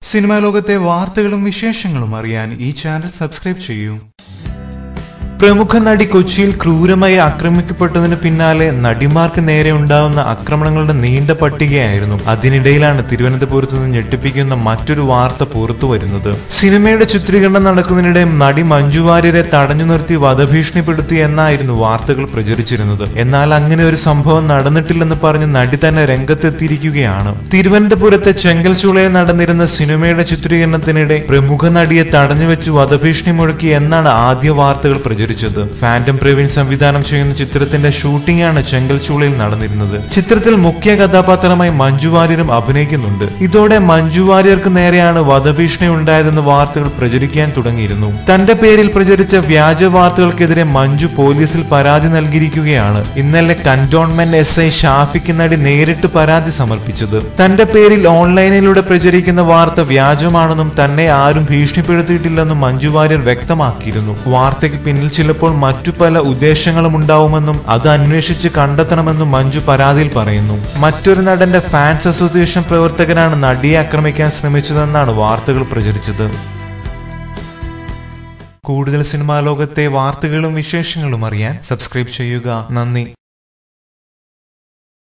cinema ലോകത്തെ വാർത്തകളും വിശേഷങ്ങളും അറിയാൻ ഈ ചാനൽ സബ്സ്ക്രൈബ് ചെയ്യൂ പ്രമുഖ നടി കൊച്ചിയിൽ ക്രൂരമായി ആക്രമിക്കപ്പെട്ടതിന് പിന്നാലെ നടിമാർക്ക് നേരെ ഉണ്ടാവുന്ന ആക്രമണങ്ങളുടെ നീണ്ട പട്ടികയായിരുന്നു അതിനിടയിലാണ് തിരുവനന്തപുരത്ത് നിന്ന് ഞെട്ടിപ്പിക്കുന്ന മറ്റൊരു വാർത്ത പുറത്തു വരുന്നത് സിനിമയുടെ ചിത്രീകരണം നടക്കുന്നതിനിടെ നടി മഞ്ജു വാര്യരെ തടഞ്ഞു നിർത്തി വധഭീഷണിപ്പെടുത്തി എന്നായിരുന്നു വാർത്തകൾ പ്രചരിച്ചിരുന്നത് എന്നാൽ അങ്ങനെ ഒരു സംഭവം നടന്നിട്ടില്ലെന്ന് പറഞ്ഞ് നടി തന്നെ രംഗത്തെത്തിയിരിക്കുകയാണ് തിരുവനന്തപുരത്തെ ചെങ്കൽച്ചൂളയിൽ നടന്നിരുന്ന സിനിമയുടെ ചിത്രീകരണത്തിനിടെ പ്രമുഖ നടിയെ തടഞ്ഞുവെച്ച് വധഭീഷണി മുഴക്കി എന്നാണ് ആദ്യ വാർത്തകൾ പ്രചരിച്ചത് ഫാന്റം പ്രവീൺ സംവിധാനം ചെയ്യുന്ന ചിത്രത്തിന്റെ ഷൂട്ടിംഗ് ആണ് ചെങ്കൽച്ചൂളയിൽ നടന്നിരുന്നത് ചിത്രത്തിൽ മുഖ്യ കഥാപാത്രമായി മഞ്ജു വാര്യരും അഭിനയിക്കുന്നുണ്ട് ഇതോടെ മഞ്ജു വാര്യർക്ക് നേരെയാണ് വധഭീഷണി ഉണ്ടായതെന്ന് വാർത്തകൾ പ്രചരിക്കാൻ തുടങ്ങിയിരുന്നു തന്റെ പേരിൽ പ്രചരിച്ച വ്യാജ വാർത്തകൾക്കെതിരെ മഞ്ജു പോലീസിൽ പരാതി നൽകിയിരിക്കുകയാണ് ഇന്നലെ കന്റോൺമെന്റ് എസ് ഐ ഷാഫിക്ക് നടി നേരിട്ട് പരാതി സമർപ്പിച്ചത് തന്റെ പേരിൽ ഓൺലൈനിലൂടെ പ്രചരിക്കുന്ന വാർത്ത വ്യാജമാണെന്നും തന്നെ ആരും ഭീഷണിപ്പെടുത്തിയിട്ടില്ലെന്നും മഞ്ജു വാര്യർ വ്യക്തമാക്കിയിരുന്നു വാർത്തയ്ക്ക് പിന്നിൽ ചിലപ്പോൾ മറ്റു പല ഉദ്ദേശങ്ങളും ഉണ്ടാവുമെന്നും അത് അന്വേഷിച്ച് കണ്ടെത്തണമെന്നും മഞ്ജു പരാതിയിൽ പറയുന്നു മറ്റൊരു നടന്റെ ഫാൻസ് അസോസിയേഷൻ പ്രവർത്തകനാണ് നടിയെ ആക്രമിക്കാൻ ശ്രമിച്ചതെന്നാണ് വാർത്തകൾ പ്രചരിച്ചത് കൂടുതൽ സിനിമാ ലോകത്തെ വാർത്തകളും വിശേഷങ്ങളും അറിയാൻ സബ്സ്ക്രൈബ് ചെയ്യുക നന്ദി